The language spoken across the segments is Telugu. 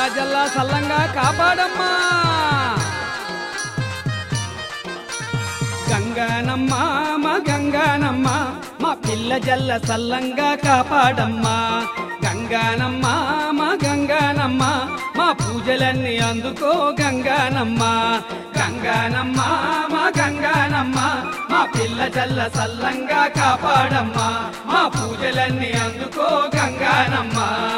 జల్లా సల్లంగా కాపాడమ్మా గంగానమ్మ మా గంగానమ్మ మా పిల్ల జల్ల సల్లంగా కాపాడమ్మా గంగానమ్మ మా గంగానమ్మ మా పూజలన్నీ అందుకో గంగానమ్మ గంగానమ్మ మా గంగానమ్మ మా పిల్ల జల్ల సల్లంగా కాపాడమ్మా మా పూజలన్నీ అందుకో గంగానమ్మ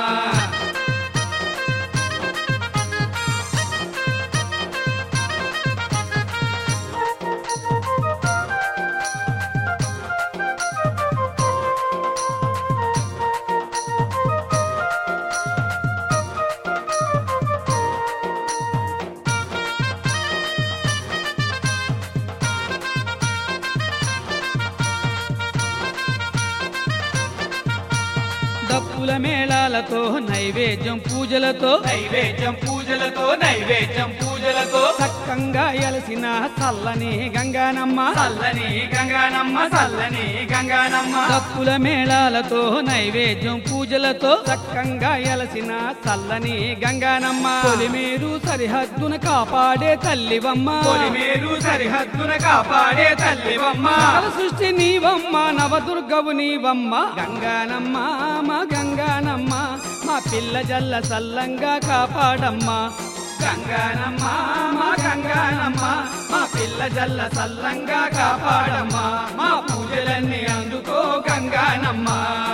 డప్పుల మేళాలతో నైవేద్యం పూజలతో నైవేద్యం పూజలతో నైవేద్యం పూజలతో సక్కంగా ఎలసిన చల్లని గంగానమ్మ చల్లని గంగానమ్మ చల్లని గంగానమ్మ డప్పుల మేళాలతో నైవేద్యం పూజలతో చక్కంగా ఎలసిన చల్లని గంగానమ్మ పొలిమేరు సరిహద్దున కాపాడే తల్లివమ్మ పొలిమేరు సరిహద్దున కాపాడే తల్లివమ్మ సకల సృష్టి నీవమ్మ నవదుర్గవు నీవమ్మ గంగానమ్మ మా గంగానమ్మ మా పిల్ల జల్ల సల్లంగా కాపాడమ్మా గంగానమ్మ మా గంగానమ్మ మా పిల్ల జల్ల సల్లంగా కాపాడమ్మా మా పూజలన్నీ అందుకో గంగానమ్మ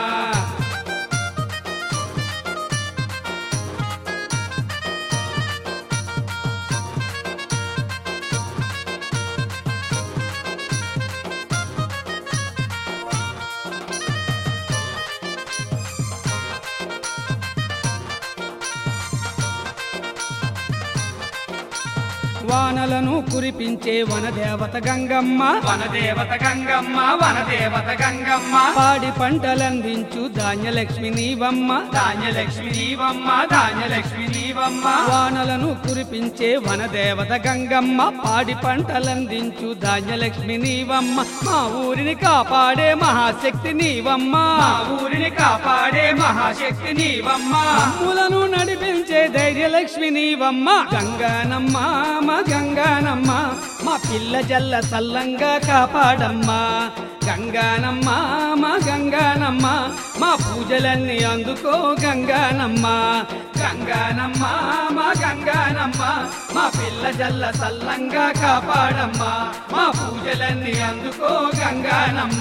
వానలను కురిపించే వనదేవత గంగమ్మ వనదేవత గంగమ్మ వనదేవత గంగమ్మ పాడి పంటలందించు ధాన్యలక్ష్మి నీవమ్మ ధాన్యలక్ష్మి నీవమ్మ ధాన్యలక్ష్మి నీవమ్మ వానలను కురిపించే వనదేవత గంగమ్మ పాడి పంటలందించు ధాన్యలక్ష్మి నీవమ్మ మా ఊరిని కాపాడే మహాశక్తి నీవమ్మ మా ఊరిని కాపాడే మహాశక్తి నీవమ్మ అమ్ములను నడిపించే ధైర్యలక్ష్మి నీవమ్మ గంగానమ్మ మా గంగానమ్మ మా పిల్ల జల్ల సల్లంగా కాపాడమ్మా గంగానమ్మ మా గంగానమ్మ మా పూజలన్నీ అందుకో గంగానమ్మ గంగానమ్మ మా గంగానమ్మ మా పిల్ల జల్ల సల్లంగా కాపాడమ్మా మా పూజలన్నీ అందుకో గంగానమ్మ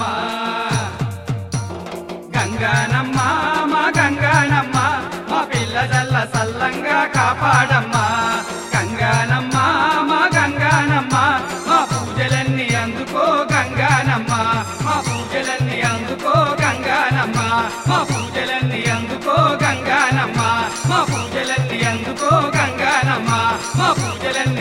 గంగానమ్మ మా గంగానమ్మ మా పిల్ల జల్ల సల్లంగా కాపాడమ్మా గంగానమ్మ మా గంగానమ్మ మా పూజలన్నీ అందుకో గంగానమ్మ మా పూజలన్నీ అందుకో గంగానమ్మ మా పూజలన్నీ అందుకో గంగానమ్మ మా పూజలన్నీ అందుకో గంగానమ్మ మా పూజలన్నీ